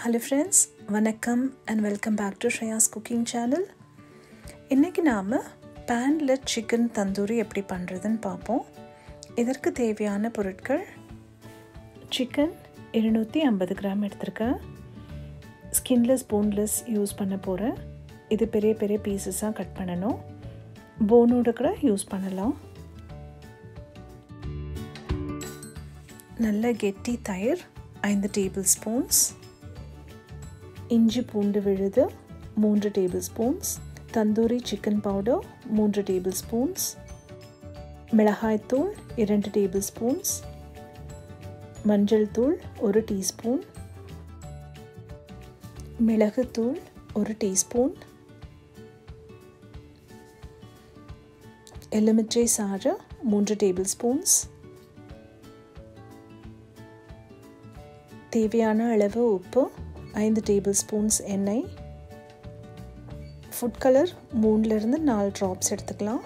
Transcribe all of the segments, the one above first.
hello friends வணக்கம் and welcome back to Shreyas cooking channel இன்றைக்கி நாம் பேனில் சிக்கன் தந்தூரி எப்படி பண்ணுறதுன்னு பார்ப்போம் இதற்கு தேவையான பொருட்கள் சிக்கன் இருநூற்றி ஐம்பது கிராம் எடுத்திருக்கேன் ஸ்கின்லெஸ் போன்லெஸ் யூஸ் பண்ண போகிறேன் இது பெரிய பெரிய பீசஸாக கட் பண்ணணும் போனோட கூட யூஸ் பண்ணலாம் நல்ல கெட்டி தயிர் ஐந்து டேபிள் ஸ்பூன்ஸ் இஞ்சி பூண்டு விழுது மூன்று tablespoons tandoori chicken powder மூன்று டேபிள் ஸ்பூன்ஸ் மிளகாய்த்தூள் இரண்டு டேபிள் ஸ்பூன்ஸ் மஞ்சள் தூள் ஒரு டீஸ்பூன் மிளகுத்தூள் ஒரு டீஸ்பூன் எலுமிச்சை சாறு மூன்று டேபிள் ஸ்பூன்ஸ் தேவையான அளவு உப்பு ஐந்து டேபிள் ஸ்பூன்ஸ் எண்ணெய் ஃபுட் கலர் மூணுலேருந்து நாலு ட்ராப்ஸ் எடுத்துக்கலாம்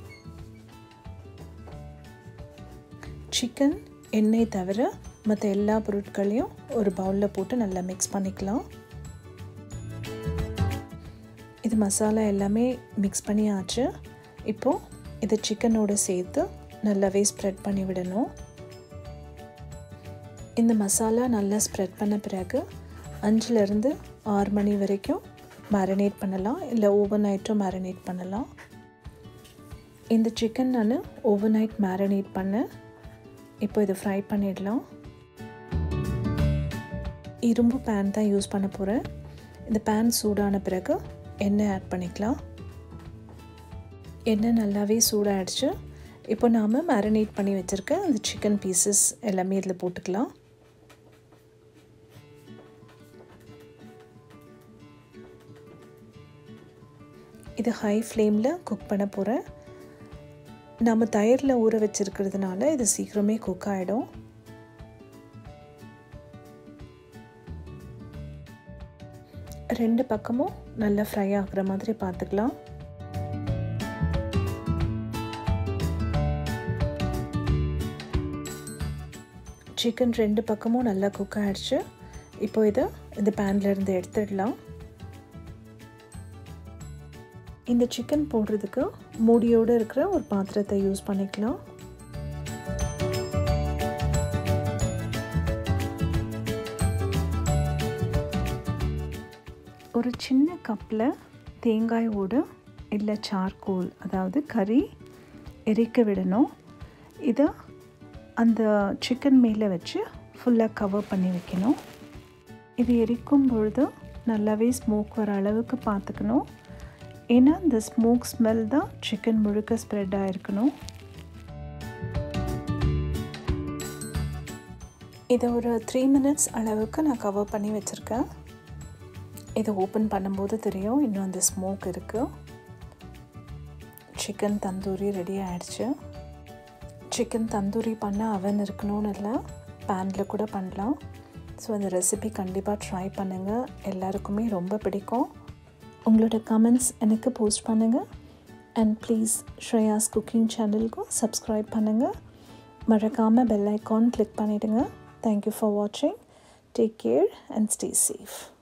சிக்கன் எண்ணெய் தவிர மற்ற எல்லா பொருட்களையும் ஒரு பவுலில் போட்டு நல்லா மிக்ஸ் பண்ணிக்கலாம் இது மசாலா எல்லாமே மிக்ஸ் பண்ணியாச்சு இப்போது இதை சிக்கனோடு சேர்த்து நல்லாவே ஸ்ப்ரெட் பண்ணி விடணும் இந்த மசாலா நல்லா ஸ்ப்ரெட் பண்ண பிறகு அஞ்சுலேருந்து ஆறு மணி வரைக்கும் மேரினேட் பண்ணலாம் இல்லை ஓவர் நைட்டும் மேரினேட் பண்ணலாம் இந்த சிக்கன் நான் ஓவர் நைட் மேரினேட் பண்ணேன் இப்போ இதை ஃப்ரை பண்ணிடலாம் இரும்பு பேன் தான் யூஸ் பண்ண போகிறேன் இந்த பேன் சூடான பிறகு எண்ணெய் ஆட் பண்ணிக்கலாம் எண்ணெய் நல்லாவே சூடாகிடுச்சு இப்போ நாம் மேரினேட் பண்ணி வச்சுருக்க அந்த சிக்கன் பீசஸ் எல்லாமே இதில் போட்டுக்கலாம் இது ஹை ஃப்ளேமில் குக் பண்ண போகிறேன் நம்ம தயிரில் ஊற வச்சுருக்கிறதுனால இது சீக்கிரமே குக் ஆகிடும் ரெண்டு பக்கமும் நல்லா ஃப்ரை ஆகுற மாதிரி பார்த்துக்கலாம் சிக்கன் ரெண்டு பக்கமும் நல்லா குக் ஆகிடுச்சு இப்போ இதை இந்த பேன்லேருந்து எடுத்துடலாம் இந்த சிக்கன் போடுறதுக்கு மூடியோடு இருக்கிற ஒரு பாத்திரத்தை யூஸ் பண்ணிக்கலாம் ஒரு சின்ன கப்பில் தேங்காய் ஓடு இல்லை சார்கோல் அதாவது கறி எரிக்க விடணும் இதை அந்த சிக்கன் மேலே வச்சு ஃபுல்லாக கவர் பண்ணி வைக்கணும் இது எரிக்கும் பொழுது நல்லாவே ஸ்மோக் வர அளவுக்கு பார்த்துக்கணும் ஏன்னா இந்த ஸ்மோக் ஸ்மெல் தான் சிக்கன் முழுக்க ஸ்ப்ரெட் ஆகிருக்கணும் இதை ஒரு த்ரீ மினிட்ஸ் அளவுக்கு நான் கவர் பண்ணி வச்சுருக்கேன் இதை ஓப்பன் பண்ணும்போது தெரியும் இன்னும் அந்த ஸ்மோக் இருக்குது சிக்கன் தந்தூரி ரெடி ஆகிடுச்சு சிக்கன் தந்தூரி பண்ண அவன் இருக்கணும்னு இல்லை பேனில் கூட பண்ணலாம் ஸோ அந்த ரெசிபி கண்டிப்பாக ட்ரை பண்ணுங்கள் எல்லாருக்குமே ரொம்ப பிடிக்கும் உங்களோட கமெண்ட்ஸ் எனக்கு போஸ்ட் பண்ணுங்கள் அண்ட் ப்ளீஸ் ஸ்ரேயாஸ் குக்கிங் சேனலுக்கும் சப்ஸ்கிரைப் பண்ணுங்கள் மறக்காமல் பெல் ஐக்கான் கிளிக் பண்ணிவிடுங்க தேங்க்யூ ஃபார் வாட்சிங் take care and stay safe